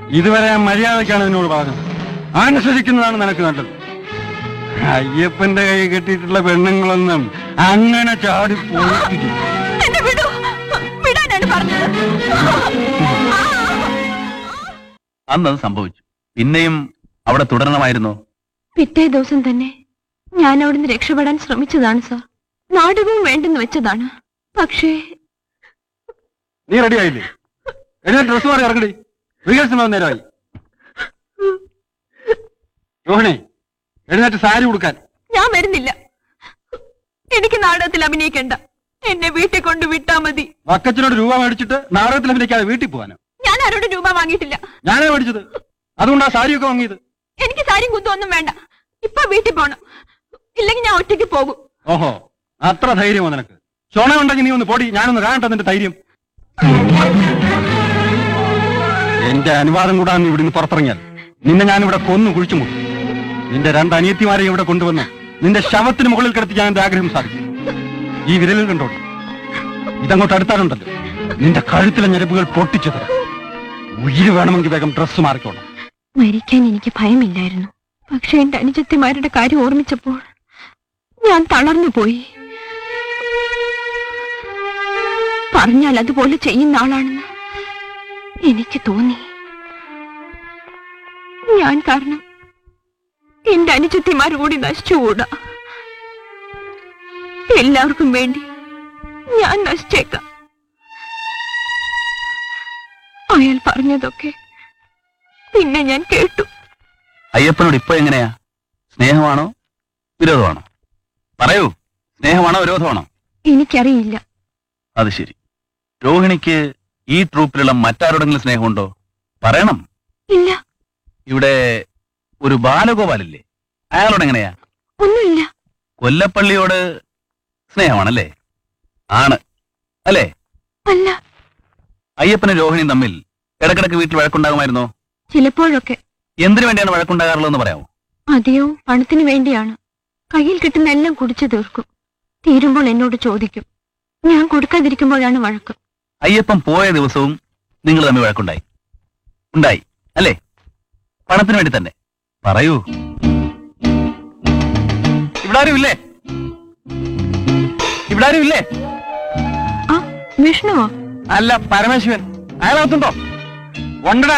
ഇതുവരെ ഞാൻ മര്യാദക്കാണ് നിന്നോട് പറഞ്ഞത് അനുസരിക്കുന്നതാണ് നിനക്ക് നല്ലത് അയ്യപ്പന്റെ കൈ കെട്ടിയിട്ടുള്ള പെണ്ണുങ്ങളൊന്നും അങ്ങനെ ചാടി പോയിട്ടില്ല എന്നെ വിടൂ വിടാനാണ് പറഞ്ഞത് അന്നത് സംഭവിച്ചു പിന്നെയും അവിടെ തുടരണമായിരുന്നോ പിറ്റേ ദിവസം തന്നെ ഞാൻ അവിടുന്ന് രക്ഷപ്പെടാൻ ശ്രമിച്ചതാണ് സാർ നാടകവും വേണ്ടെന്ന് വെച്ചതാണ് പക്ഷേ നീ റെഡി ആയില്ലേ എഴുന്നേറ്റ് ഡ്രസ് മാറി ഇറങ്ങടി റിഹേഴ്സൽ നേരമായി രോഹിണി എഴുന്നേറ്റ് സാരി ഉടുക്കാൻ ഞാൻ വരുന്നില്ല എനിക്ക് നാടകത്തിൽ അഭിനയിക്കണ്ട എന്നെ വീട്ടിൽ കൊണ്ട് വിട്ടാ മതി വക്കച്ചനോട് രൂപ മേടിച്ചിട്ട് നാടകത്തിൽ അഭിനയിക്കാതെ വീട്ടിൽ പോകാനോ ഞാൻ ആരോട് രൂപ വാങ്ങിയിട്ടില്ല ഞാനേ മേടിച്ചത് അതുകൊണ്ടാ സാരിയൊക്കെ വാങ്ങിയത് എനിക്ക് സാരിയും കുത്തും ഒന്നും വേണ്ട ഇപ്പൊ വീട്ടിൽ പോണം ഇല്ലെങ്കിൽ ഞാൻ ഒറ്റയ്ക്ക് പോകും ഓഹോ അത്ര ധൈര്യമോ നിനക്ക് ചുണ ഉണ്ടെങ്കിൽ നീ ഒന്ന് പൊടി ഞാനൊന്ന് കാണട്ടെ നിന്റെ ധൈര്യം എന്റെ അനുവാദം കൂടാതെ നീ ഇവിടുന്ന് പുറത്തിറങ്ങിയാൽ നിന്നെ ഞാൻ ഇവിടെ കൊന്നു കുഴിച്ചു മുട്ടും നിന്റെ രണ്ട് അനിയത്തിമാരെ ഇവിടെ കൊണ്ടുവന്ന് നിന്റെ ശവത്തിന് മുകളിൽ കിടത്തി ഞാൻ എന്റെ ആഗ്രഹം സാധിക്കും ഈ വിരലിൽ കണ്ടോളൂ ഇതങ്ങോട്ട് അടുത്താലുണ്ടല്ലോ നിന്റെ കഴുത്തിലെ ഞരമ്പുകൾ പൊട്ടിച്ചു തരാം ഉയിര് വേണമെങ്കിൽ വേഗം ഡ്രസ്സ് മാറിക്കോണം മരിക്കാൻ എനിക്ക് ഭയമില്ലായിരുന്നു പക്ഷെ എന്റെ അനുജത്തിമാരുടെ കാര്യം ഓർമ്മിച്ചപ്പോൾ ഞാൻ തളർന്നു പോയി പറഞ്ഞാൽ അതുപോലെ ചെയ്യുന്ന ആളാണെന്ന് എനിക്ക് തോന്നി ഞാൻ കാരണം എന്റെ അനുജത്തിമാർ കൂടി നശിച്ചുകൂടാ എല്ലാവർക്കും വേണ്ടി ഞാൻ നശിച്ചേക്കാം അയാൾ പറഞ്ഞതൊക്കെ പിന്നെ ഞാൻ കേട്ടു അയ്യപ്പനോട് ഇപ്പൊ എങ്ങനെയാ സ്നേഹമാണോ വിരോധമാണോ പറയൂ സ്നേഹമാണോ വിരോധമാണോ എനിക്കറിയില്ല അത് ശരി രോഹിണിക്ക് ഈ ട്രൂപ്പിലുള്ള മറ്റാരോടെങ്കിലും സ്നേഹമുണ്ടോ പറയണം ഇല്ല ഇവിടെ ഒരു ബാലഗോപാലില്ലേ അയാളോട് എങ്ങനെയാ ഒന്നുമില്ല കൊല്ലപ്പള്ളിയോട് സ്നേഹമാണല്ലേ ആണ് അല്ലേ അല്ല അയ്യപ്പനും രോഹിണിയും തമ്മിൽ ഇടക്കിടക്ക് വീട്ടിൽ വഴക്കുണ്ടാകുമായിരുന്നോ ചിലപ്പോഴൊക്കെ എന്തിനു വേണ്ടിയാണ് വഴക്കുണ്ടാകാറുള്ളതെന്ന് പറയാമോ അധികവും പണത്തിന് വേണ്ടിയാണ് കയ്യിൽ കിട്ടുന്ന എല്ലാം കുടിച്ചു തീർക്കും തീരുമ്പോൾ എന്നോട് ചോദിക്കും ഞാൻ കൊടുക്കാതിരിക്കുമ്പോഴാണ് വഴക്ക് അയ്യപ്പൻ പോയ ദിവസവും നിങ്ങൾ തമ്മിൽ വഴക്കുണ്ടായി ഉണ്ടായി അല്ലേ പണത്തിന് വേണ്ടി തന്നെ പറയൂ ഇവിടെ ആരും ഇല്ലേ ഇവിടെ ആരും ഇല്ലേ ആ വിഷ്ണുവോ അല്ല പരമേശ്വരൻ അയാളകത്തുണ്ടോ ഉണ്ടടാ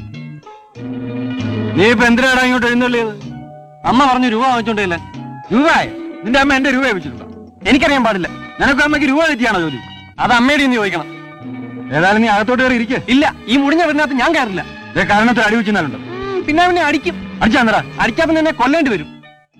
നീ ഇപ്പൊ എന്തിനാടാ ഇങ്ങോട്ട് എഴുന്നള്ളിയത് അമ്മ പറഞ്ഞു രൂപ വാങ്ങിച്ചോണ്ടില്ല രൂപ നിന്റെ അമ്മ എന്റെ രൂപ വെച്ചിട്ടുണ്ടോ എനിക്കറിയാൻ പാടില്ല നിനക്ക് അമ്മയ്ക്ക് രൂപ തെറ്റിയാണോ ജോലി അത് അമ്മയുടെ നീ ചോദിക്കണം ഏതായാലും നീ അകത്തോട്ട് കയറി ഇരിക്കുക ഇല്ല ഈ മുടിഞ്ഞ വീടിനകത്ത് ഞാൻ കയറില്ല ഇതേ കാരണത്തിൽ അടി വെച്ചിരുന്നാലുണ്ടോ പിന്നെ അവനെ അടിക്കും അടിച്ചാന്നടാ അടിക്കാൻ പിന്നെ എന്നെ കൊല്ലേണ്ടി വരും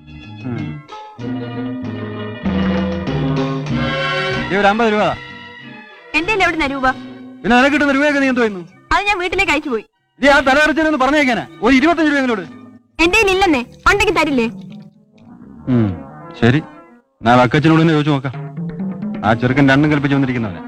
ഈ ഒരു അമ്പത് രൂപ താ. എന്റെ എവിടെ രൂപ പിന്നെ നിനക്ക് കിട്ടുന്ന രൂപയൊക്കെ നീ എന്ത് ചെയ്യുന്നു അത് ഞാൻ വീട്ടിലേക്ക് അയച്ചു പോയി നീ ആ തലകറച്ചൊന്ന് പറഞ്ഞേക്കാനാ ഒരു ഇരുപത്തഞ്ച് രൂപയെങ്കിലോട് എന്റെ ഇല്ലെന്നേ ഉണ്ടെങ്കിൽ തരില്ലേ ശരി ഞാൻ വക്കച്ചനോട് തന്നെ ചോദിച്ചു നോക്കാം ആ ചെറുക്കൻ രണ്ടും കൽപ്പിച്ച് വന്നിരിക്കുന്നവനെ